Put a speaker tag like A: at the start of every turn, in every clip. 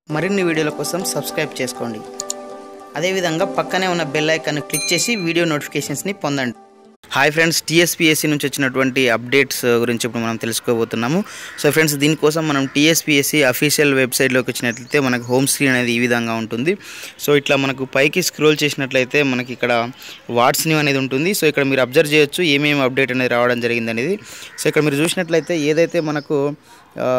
A: మరిన్ని వీడియోల కోసం సబ్స్క్రైబ్ చేసుకోండి అదేవిధంగా పక్కనే ఉన్న బెల్ ఐకాన్ క్లిక్ చేసి వీడియో నోటిఫికేషన్స్ని పొందండి హాయ్ ఫ్రెండ్స్ టీఎస్పీఎస్సీ నుంచి వచ్చినటువంటి అప్డేట్స్ గురించి ఇప్పుడు మనం తెలుసుకోబోతున్నాము సో ఫ్రెండ్స్ దీనికోసం మనం టీఎస్పీఎస్సీ అఫీషియల్ వెబ్సైట్లోకి వచ్చినట్లయితే మనకు హోమ్ స్క్రీన్ అనేది ఈ విధంగా ఉంటుంది సో ఇట్లా మనకు పైకి స్క్రోల్ చేసినట్లయితే మనకి ఇక్కడ వాట్స్ న్యూ అనేది ఉంటుంది సో ఇక్కడ మీరు అబ్జర్వ్ చేయొచ్చు ఏమేమి అప్డేట్ అనేది రావడం జరిగింది అనేది సో ఇక్కడ మీరు చూసినట్లయితే ఏదైతే మనకు ఆ,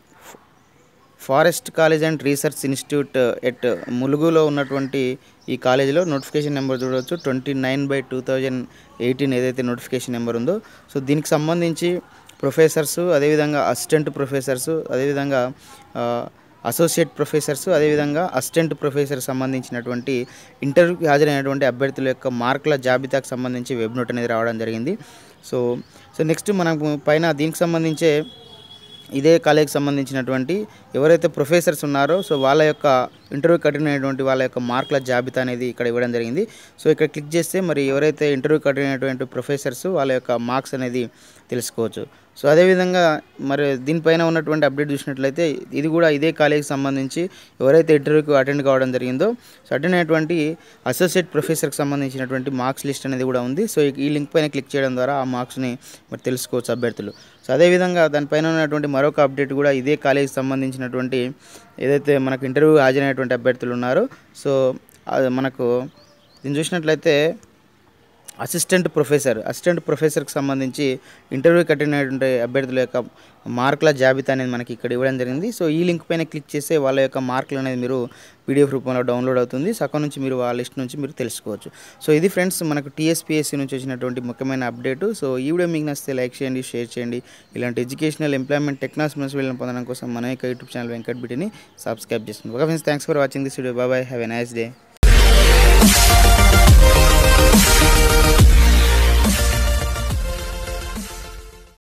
A: forest college and research institute at ములుగులో ఉన్నటువంటి ఈ కాలేజీలో నోటిఫికేషన్ నెంబర్ చూడవచ్చు twenty nine by two thousand eighteen ఏదైతే నోటిఫికేషన్ నెంబర్ ఉందో సో దీనికి సంబంధించి ప్రొఫెసర్స్ అదేవిధంగా అసిస్టెంట్ ప్రొఫెసర్స్ అదేవిధంగా ఆ, అసోసియేట్ ప్రొఫెసర్స్ అదేవిధంగా అసిస్టెంట్ ప్రొఫెసర్ సంబంధించినటువంటి ఇంటర్వ్యూకి హాజరైనటువంటి అభ్యర్థుల యొక్క మార్కుల జాబితాకు సంబంధించి వెబ్ నోట్ అనేది రావడం జరిగింది సో సో నెక్స్ట్ మనకు పైన దీనికి సంబంధించే ఇదే కాలేజ్కి సంబంధించినటువంటి ఎవరైతే ప్రొఫెసర్స్ ఉన్నారో సో వాళ్ళ యొక్క ఇంటర్వ్యూకి అటెండ్ అయినటువంటి వాళ్ళ యొక్క మార్కుల జాబితా అనేది ఇక్కడ ఇవ్వడం జరిగింది సో ఇక్కడ క్లిక్ చేస్తే మరి ఎవరైతే ఇంటర్వ్యూకి అటెండ్ అయినటువంటి ప్రొఫెసర్స్ వాళ్ళ యొక్క మార్క్స్ అనేది తెలుసుకోవచ్చు సో అదేవిధంగా మరి దీనిపైన ఉన్నటువంటి అప్డేట్ చూసినట్లయితే ఇది కూడా ఇదే కాలేజీకి సంబంధించి ఎవరైతే ఇంటర్వ్యూకి అటెండ్ కావడం జరిగిందో సో అటెండ్ అయినటువంటి అసోసియేట్ ప్రొఫెసర్కి సంబంధించినటువంటి మార్క్స్ లిస్ట్ అనేది కూడా ఉంది సో ఈ లింక్ పైన క్లిక్ చేయడం ద్వారా ఆ మార్క్స్ని మరి తెలుసుకోవచ్చు అభ్యర్థులు సో అదేవిధంగా దానిపైన ఉన్నటువంటి మరొక అప్డేట్ కూడా ఇదే కాలేజీకి సంబంధించినటువంటి ఏదైతే మనకు ఇంటర్వ్యూ హాజరైనటువంటి అభ్యర్థులు ఉన్నారో సో అది మనకు దీన్ని చూసినట్లయితే అసిస్టెంట్ ప్రొఫెసర్ అసిస్టెంట్ ప్రొఫెసర్కి సంబంధించి ఇంటర్వ్యూకి అటెండ్ అయినటువంటి అభ్యర్థుల యొక్క మార్కుల జాబితా అనేది మనకి ఇక్కడ ఇవ్వడం జరిగింది సో ఈ లింక్ పైన క్లిక్ చేస్తే వాళ్ళ యొక్క మార్కులు అనేది మీరు పీడిఎఫ్ రూపంలో డౌన్లోడ్ అవుతుంది సగం నుంచి మీరు ఆ లిస్ట్ నుంచి మీరు తెలుసుకోవచ్చు సో ఇది ఫ్రెండ్స్ మనకు టీఎస్పీఎస్సీ నుంచి వచ్చినటువంటి ముఖ్యమైన అప్డేట్ సో ఈ వీడియో మీకు నచ్చితే లైక్ చేయండి షేర్ చేయండి ఇలాంటి ఎడ్యుకేషనల్ ఎంప్లాయ్మెంట్ టెక్నాలజీ వీళ్ళని పొందడం కోసం మన యొక్క యూట్యూబ్ ఛానల్ వెంకట్ బిటిని సబ్స్క్రైబ్ చేస్తుంది okay friends thanks for watching this video bye have a nice day